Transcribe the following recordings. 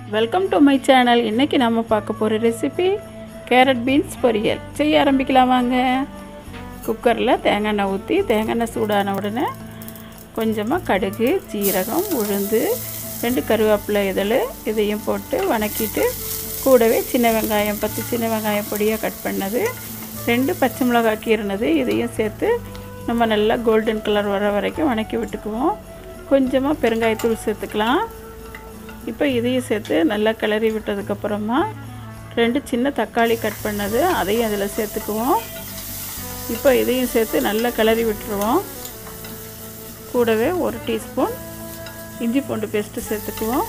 welcome to my channel இன்றைக்கி நம்ம பார்க்க போகிற ரெசிபி கேரட் பீன்ஸ் பொரியல் செய்ய ஆரம்பிக்கலாம் வாங்க குக்கரில் தேங்காய் எண்ணெய் ஊற்றி தேங்காய் எண்ணெய் சூடான உடனே கொஞ்சமாக கடுகு ஜீரகம் உளுந்து ரெண்டு கருவேப்பிலை இதழ் இதையும் போட்டு வணக்கிட்டு கூடவே சின்ன வெங்காயம் பத்து சின்ன வெங்காயம் பொடியாக கட் பண்ணது ரெண்டு பச்சை மிளகாய் கீறினது இதையும் சேர்த்து நம்ம நல்லா கோல்டன் கலர் வர வரைக்கும் வணக்கி விட்டுக்குவோம் கொஞ்சமாக பெருங்காயத்தூள் சேர்த்துக்கலாம் இப்போ இதையும் சேர்த்து நல்லா கிளறி விட்டதுக்கப்புறமா ரெண்டு சின்ன தக்காளி கட் பண்ணது அதையும் அதில் சேர்த்துக்குவோம் இப்போ இதையும் சேர்த்து நல்லா கிளறி விட்டுருவோம் கூடவே ஒரு டீஸ்பூன் இஞ்சி பூண்டு பேஸ்ட்டு சேர்த்துக்குவோம்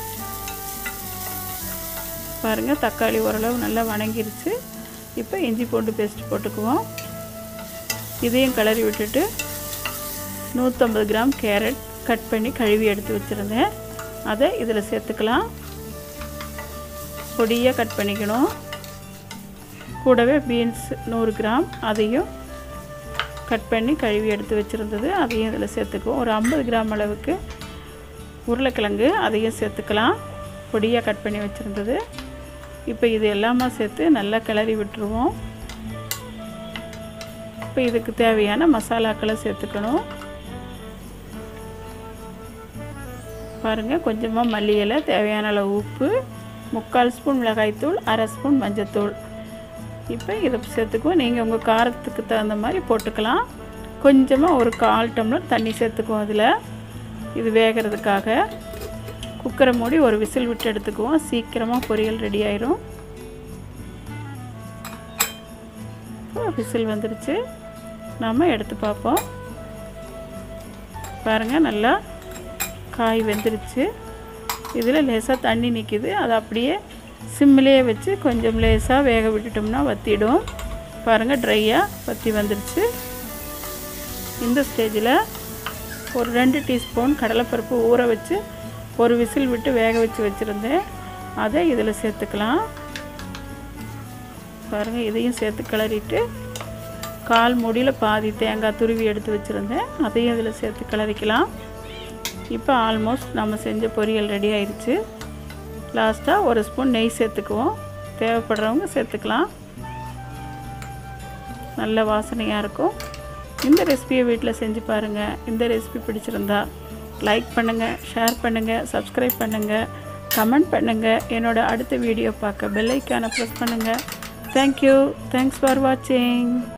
பாருங்கள் தக்காளி ஓரளவு நல்லா வணங்கிருச்சு இப்போ இஞ்சி பூண்டு பேஸ்ட் போட்டுக்குவோம் இதையும் கிளறி விட்டுட்டு நூற்றம்பது கிராம் கேரட் கட் பண்ணி கழுவி எடுத்து வச்சுருந்தேன் அதை இதில் சேர்த்துக்கலாம் பொடியாக கட் பண்ணிக்கணும் கூடவே பீன்ஸ் நூறு கிராம் அதையும் கட் பண்ணி கழுவி எடுத்து வச்சுருந்தது அதையும் இதில் சேர்த்துக்குவோம் ஒரு ஐம்பது கிராம் அளவுக்கு உருளைக்கிழங்கு அதையும் சேர்த்துக்கலாம் பொடியாக கட் பண்ணி வச்சுருந்தது இப்போ இது எல்லாமே சேர்த்து நல்லா கிளறி விட்டுருவோம் இப்போ இதுக்கு தேவையான மசாலாக்களை சேர்த்துக்கணும் பாருங்கள் கொஞ்சமாக மல்லி இலை தேவையான அளவு உப்பு முக்கால் ஸ்பூன் மிளகாய்த்தூள் அரை ஸ்பூன் மஞ்சத்தூள் இப்போ இதை சேர்த்துக்குவோம் நீங்கள் உங்கள் காரத்துக்கு தகுந்த மாதிரி போட்டுக்கலாம் கொஞ்சமாக ஒரு கால் டம்ளர் தண்ணி சேர்த்துக்குவோம் அதில் இது வேகிறதுக்காக குக்கரை மூடி ஒரு விசில் விட்டு எடுத்துக்குவோம் சீக்கிரமாக பொரியல் ரெடி ஆயிரும் விசில் வந்துடுச்சு நாம் எடுத்து பார்ப்போம் பாருங்கள் நல்லா காய் வெந்துருச்சு இதில் லேசாக தண்ணி நிற்கிது அதை அப்படியே சிம்மிலேயே வச்சு கொஞ்சம் லேசாக வேக விட்டுட்டோம்னா வற்றிடும் பாருங்கள் ட்ரையாக வற்றி வந்துருச்சு இந்த ஸ்டேஜில் ஒரு ரெண்டு டீஸ்பூன் கடலைப்பருப்பு ஊற வச்சு ஒரு விசில் விட்டு வேக வச்சு வச்சுருந்தேன் அதை இதில் சேர்த்துக்கலாம் பாருங்கள் இதையும் சேர்த்து கிளறிட்டு கால் முடியில் பாதி தேங்காய் துருவி எடுத்து வச்சுருந்தேன் அதையும் இதில் சேர்த்து கிளறிக்கலாம் இப்போ ஆல்மோஸ்ட் நம்ம செஞ்ச பொரியல் ரெடி ஆயிடுச்சு லாஸ்ட்டாக ஒரு ஸ்பூன் நெய் சேர்த்துக்குவோம் தேவைப்படுறவங்க சேர்த்துக்கலாம் நல்ல வாசனையாக இருக்கும் இந்த ரெசிபியை வீட்டில் செஞ்சு பாருங்கள் இந்த ரெசிபி பிடிச்சிருந்தா லைக் பண்ணுங்கள் ஷேர் பண்ணுங்கள் சப்ஸ்கிரைப் பண்ணுங்கள் கமெண்ட் பண்ணுங்கள் என்னோடய அடுத்த வீடியோ பார்க்க பெல்லைக்கான ப்ரெஸ் பண்ணுங்கள் தேங்க்யூ தேங்க்ஸ் ஃபார் வாட்சிங்